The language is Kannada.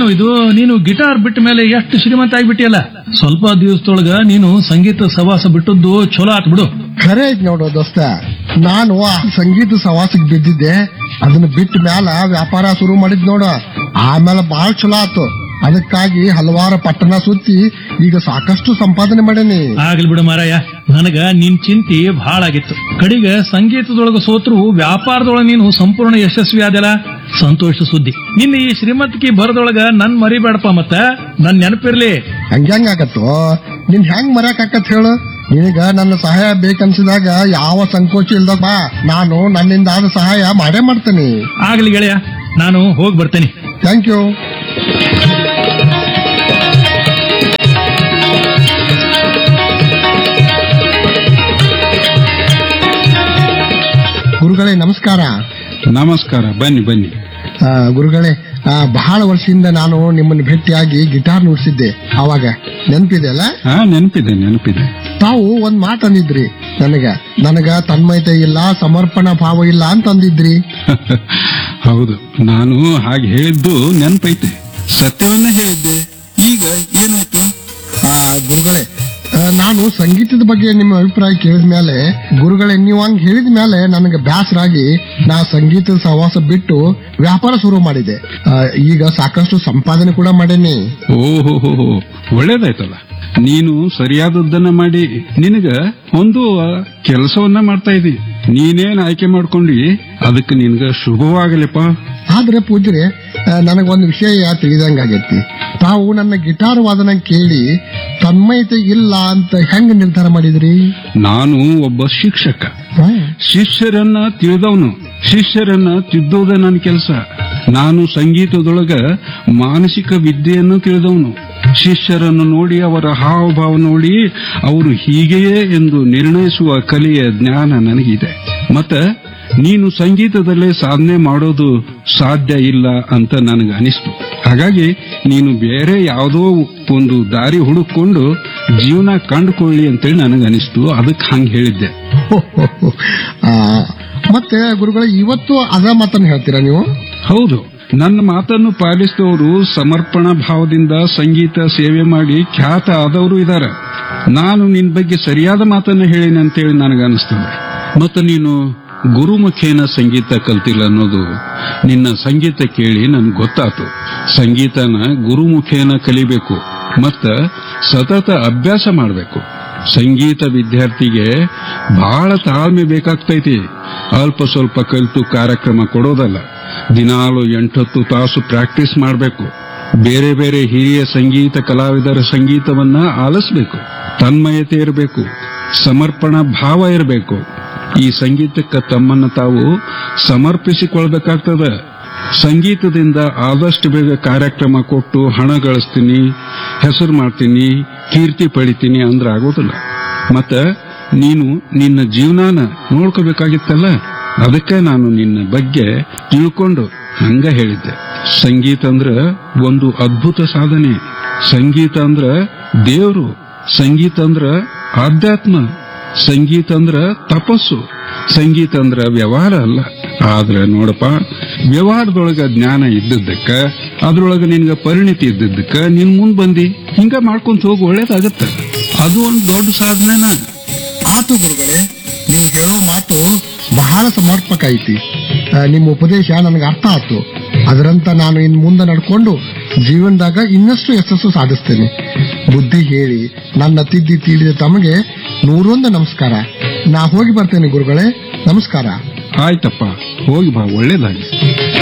ಏನು ಇದು ನೀನು ಗಿಟಾರ್ ಬಿಟ್ಟ ಮೇಲೆ ಎಷ್ಟು ಶ್ರೀಮಂತ ಆಗ್ಬಿಟ್ಟಿಯಲ್ಲ ಸ್ವಲ್ಪ ದಿವಸದೊಳಗ ನೀನು ಸಂಗೀತ ಸವಾಸ ಬಿಟ್ಟದ್ದು ಚಲೋ ಆತ್ ಬಿಡು ಖರೆ ಐತ್ ನೋಡು ದೋಸ್ತ ನಾನು ಆ ಸಂಗೀತ ಸವಾಸಕ್ ಬಿದ್ದಿದ್ದೆ ಅದನ್ನ ಬಿಟ್ಟ ಮ್ಯಾಲ ವ್ಯಾಪಾರ ಶುರು ಮಾಡಿದ್ ನೋಡು ಆಮೇಲೆ ಬಾಳ ಚಲೋ ಆತು ಅದಕ್ಕಾಗಿ ಹಲವಾರು ಪಟ್ಟಣ ಸುತ್ತಿ ಈಗ ಸಾಕಷ್ಟು ಸಂಪಾದನೆ ಮಾಡೇನಿ ಆಗ್ಲಿ ಬಿಡು ಮಾರಾಯ ನನಗ ನಿನ್ ಚಿಂತಿ ಬಹಳ ಆಗಿತ್ತು ಕಡಿಗ ಸಂಗೀತದೊಳಗ ಸೋತ್ರು ವ್ಯಾಪಾರದೊಳಗ ನೀನು ಸಂಪೂರ್ಣ ಯಶಸ್ವಿ ಆದಲ್ಲ ಸಂತೋಷ ಸುದ್ದಿ ನಿನ್ನ ಈ ಶ್ರೀಮಂತಿಕೆ ಬರದೊಳಗ ನನ್ ಮರಿಬೇಡಪ್ಪ ಮತ್ತ ನನ್ ನೆನಪಿರ್ಲಿ ಹಂಗ್ಯಾಂಗ ಆಗತ್ತೋ ನಿನ್ ಹೆಂಗ್ ಮರ್ಯಾಕ್ ಆಕತ್ ಹೇಳು ನಿನಗ ನನ್ನ ಸಹಾಯ ಬೇಕನ್ಸಿದಾಗ ಯಾವ ಸಂಕೋಚ ಇಲ್ದಾಗ ಬಾ ನಾನು ನನ್ನಿಂದ ಆದ ಸಹಾಯ ಮಾಡೇ ಮಾಡ್ತೇನೆ ಆಗ್ಲಿ ಗೆಳೆಯ ನಾನು ಹೋಗಿ ಬರ್ತೇನೆ ಥ್ಯಾಂಕ್ ಯು ಗುರುಗಳೇ ನಮಸ್ಕಾರ ನಮಸ್ಕಾರ ಬನ್ನಿ ಬನ್ನಿ ಆ, ಗುರುಗಳೇ ಆ, ಬಹಳ ವರ್ಷದಿಂದ ನಾನು ನಿಮ್ಮನ್ನು ಭೇಟಿಯಾಗಿ ಗಿಟಾರ್ ನುಡಿಸಿದ್ದೆ ಅವಾಗ ನೆನಪಿದೆ ಅಲ್ಲ ಹಾ ನೆನಪಿದೆ ನೆನಪಿದೆ ತಾವು ಒಂದ್ ಮಾತು ಅಂದಿದ್ರಿ ನನಗ ನನಗ ತನ್ಮಯತೆ ಇಲ್ಲ ಸಮರ್ಪಣಾ ಭಾವ ಇಲ್ಲ ಅಂತ ಅಂದಿದ್ರಿ ಹೌದು ನಾನು ಹಾಗೆ ಹೇಳಿದ್ದು ನೆನಪೈತೆ ಸತ್ಯವನ್ನ ಹೇಳಿದ್ದೆ ಈಗ ಏನಾಯ್ತು ಆ, ಗುರುಗಳೇ ಆ, ನಾನು ಸಂಗೀತದ ಬಗ್ಗೆ ನಿಮ್ಮ ಅಭಿಪ್ರಾಯ ಕೇಳಿದ ಮೇಲೆ ಗುರುಗಳೇ ನೀವು ಹಂಗ್ ಹೇಳಿದ ಮೇಲೆ ನನಗೆ ಬ್ಯಾಸರಾಗಿ ನಾ ಸಂಗೀತದ ಸಹವಾಸ ಬಿಟ್ಟು ವ್ಯಾಪಾರ ಶುರು ಮಾಡಿದೆ ಆ, ಈಗ ಸಾಕಷ್ಟು ಸಂಪಾದನೆ ಕೂಡ ಮಾಡೇನಿ ಓಹೋ ಒಳ್ಳೇದಾಯ್ತಲ್ಲ ನೀನು ಸರಿಯಾದದ್ದನ್ನ ಮಾಡಿ ನಿನಗ ಒಂದು ಕೆಲಸವನ್ನ ಮಾಡ್ತಾ ಇದ್ದಿ ನೀನೇನ್ ಆಯ್ಕೆ ಮಾಡ್ಕೊಂಡಿ ಅದಕ್ಕೆ ನಿನ್ಗ ಶುಭವಾಗಲಿಪ್ಪ ಆದ್ರೆ ಪೂಜ್ರೆ ಆ, ನನಗೊಂದು ವಿಷಯ ತಿಳಿದಂಗಾಗೈತಿ ತಾವು ನನ್ನ ಗಿಟಾರ್ ವಾದನ ಕೇಳಿ ತನ್ಮಯತೆ ಇಲ್ಲ ಅಂತ ಹೆಂಗ್ ನಿರ್ಧಾರ ಮಾಡಿದ್ರಿ ನಾನು ಒಬ್ಬ ಶಿಕ್ಷಕ ಹಾ. ಶಿಷ್ಯರನ್ನ ತಿಳಿದವನು ಶಿಷ್ಯರನ್ನ ತಿದ್ದೋದ ನನ್ನ ಕೆಲಸ ನಾನು ಸಂಗೀತದೊಳಗ ಮಾನಸಿಕ ವಿದ್ಯೆಯನ್ನು ತಿಳಿದವನು ಶಿಷ್ಯರನ್ನು ನೋಡಿ ಅವರ ಹಾವಭಾವ ನೋಡಿ ಅವರು ಹೀಗೆಯೇ ಎಂದು ನಿರ್ಣಯಿಸುವ ಕಲೆಯ ಜ್ಞಾನ ನನಗಿದೆ ಮತ್ತ ನೀನು ಸಂಗೀತದಲ್ಲೇ ಸಾಧನೆ ಮಾಡೋದು ಸಾಧ್ಯ ಇಲ್ಲ ಅಂತ ನನಗೆ ಅನಿಸ್ತು ಹಾಗಾಗಿ ನೀನು ಬೇರೆ ಯಾವುದೋ ಒಂದು ದಾರಿ ಹುಡುಕೊಂಡು ಜೀವನ ಕಂಡುಕೊಳ್ಳಿ ಅಂತೇಳಿ ನನಗೆ ಅನಿಸ್ತು ಅದಕ್ಕೆ ಹಂಗೆ ಹೇಳಿದ್ದೆ ಆ, ಮತ್ತೆ ಗುರುಗಳ ಇವತ್ತು ಅದ ಮಾತನ್ನ ಹೇಳ್ತೀರಾ ನೀವು ಹೌದು ನನ್ನ ಮಾತನ್ನು ಪಾಲಿಸಿದವರು ಸಮರ್ಪಣಾ ಭಾವದಿಂದ ಸಂಗೀತ ಸೇವೆ ಮಾಡಿ ಖ್ಯಾತ ಆದವರು ಇದ್ದಾರೆ ನಾನು ನಿನ್ ಬಗ್ಗೆ ಸರಿಯಾದ ಮಾತನ್ನು ಹೇಳಿನಿ ಅಂತೇಳಿ ನನಗೆ ಅನಿಸ್ತದೆ ಮತ್ತು ನೀನು ಗುರುಮುಖೇನ ಸಂಗೀತ ಕಲ್ತಿಲ್ಲ ಅನ್ನೋದು ನಿನ್ನ ಸಂಗೀತ ಕೇಳಿ ನನ್ಗೆ ಗೊತ್ತಾತು ಸಂಗೀತನ ಗುರುಮುಖೇನ ಕಲಿಬೇಕು ಮತ್ತ ಸತತ ಅಭ್ಯಾಸ ಮಾಡಬೇಕು ಸಂಗೀತ ವಿದ್ಯಾರ್ಥಿಗೆ ಬಹಳ ತಾಳ್ಮೆ ಬೇಕಾಗ್ತೈತಿ ಅಲ್ಪ ಸ್ವಲ್ಪ ಕಲಿತು ಕಾರ್ಯಕ್ರಮ ಕೊಡೋದಲ್ಲ ದಿನಾಲು ಎಂಟತ್ತು ತಾಸು ಪ್ರಾಕ್ಟೀಸ್ ಮಾಡಬೇಕು ಬೇರೆ ಬೇರೆ ಹಿರಿಯ ಸಂಗೀತ ಕಲಾವಿದರ ಸಂಗೀತವನ್ನ ಆಲಿಸಬೇಕು ತನ್ಮಯತೆ ಇರಬೇಕು ಸಮರ್ಪಣಾ ಭಾವ ಇರಬೇಕು ಈ ಸಂಗೀತಕ್ಕೆ ತಮ್ಮನ್ನು ತಾವು ಸಮರ್ಪಿಸಿಕೊಳ್ಬೇಕಾಗ್ತದ ಸಂಗೀತದಿಂದ ಆದಷ್ಟು ಬೇಗ ಕಾರ್ಯಕ್ರಮ ಕೊಟ್ಟು ಹಣ ಗಳಿಸ್ತೀನಿ ಹೆಸರು ಮಾಡ್ತೀನಿ ಕೀರ್ತಿ ಪಡಿತೀನಿ ಅಂದ್ರೆ ಆಗೋದಿಲ್ಲ ಮತ್ತ ನೀನು ನಿನ್ನ ಜೀವನಾನ ನೋಡ್ಕೋಬೇಕಾಗಿತ್ತಲ್ಲ ಅದಕ್ಕೆ ನಾನು ನಿನ್ನ ಬಗ್ಗೆ ತಿಳ್ಕೊಂಡು ಹಂಗ ಹೇಳಿದ್ದೆ ಸಂಗೀತ ಅಂದ್ರ ಒಂದು ಅದ್ಭುತ ಸಾಧನೆ ಸಂಗೀತ ಅಂದ್ರ ದೇವರು ಸಂಗೀತ ಅಂದ್ರ ಆಧ್ಯಾತ್ಮ ಸಂಗೀತ ಅಂದ್ರ ತಪಸ್ಸು ಸಂಗೀತ ಅಂದ್ರ ವ್ಯವಹಾರ ಅಲ್ಲ ಆದ್ರೆ ನೋಡಪ್ಪ ವ್ಯವಹಾರದೊಳಗ ಜ್ಞಾನ ಇದ್ದದ್ದಕ್ಕ ಅದ್ರೊಳಗ ನಿನ್ಗ ಪರಿಣಿತಿ ಇದ್ದದ್ದಕ್ಕ ನಿನ್ ಮುಂದ್ ಬಂದಿ ಹಿಂಗ ಮಾಡ್ಕೊಂತ ಹೋಗಿ ಒಳ್ಳೇದಾಗತ್ತ ಅದು ಒಂದು ದೊಡ್ಡ ಸಾಧನೆನ ಆತು ಗುರುಗಳೇ ನೀವು ಹೇಳೋ ಮಾತು ಬಹಳ ಸಮರ್ಪಕ ಐತಿ ಆ, ನಿಮ್ಮ ಉಪದೇಶ ನನಗೆ ಅರ್ಥ ಆತು ಅದರಂತ ನಾನು ಇನ್ ಮುಂದೆ ನಡ್ಕೊಂಡು ಜೀವನದಾಗ ಇನ್ನಷ್ಟು ಯಶಸ್ಸು ಸಾಧಿಸ್ತೇನೆ ಬುದ್ಧಿ ಹೇಳಿ ನನ್ನ ತಿದ್ದಿ ತೀಡಿದ ತಮಗೆ ನೂರೊಂದು ನಮಸ್ಕಾರ ನಾ ಹೋಗಿ ಬರ್ತೇನೆ ಗುರುಗಳೇ ನಮಸ್ಕಾರ ಆಯ್ತಪ್ಪ ಹೋಗಿ ಬಾ ಒಳ್ಳೇದಾಗಿ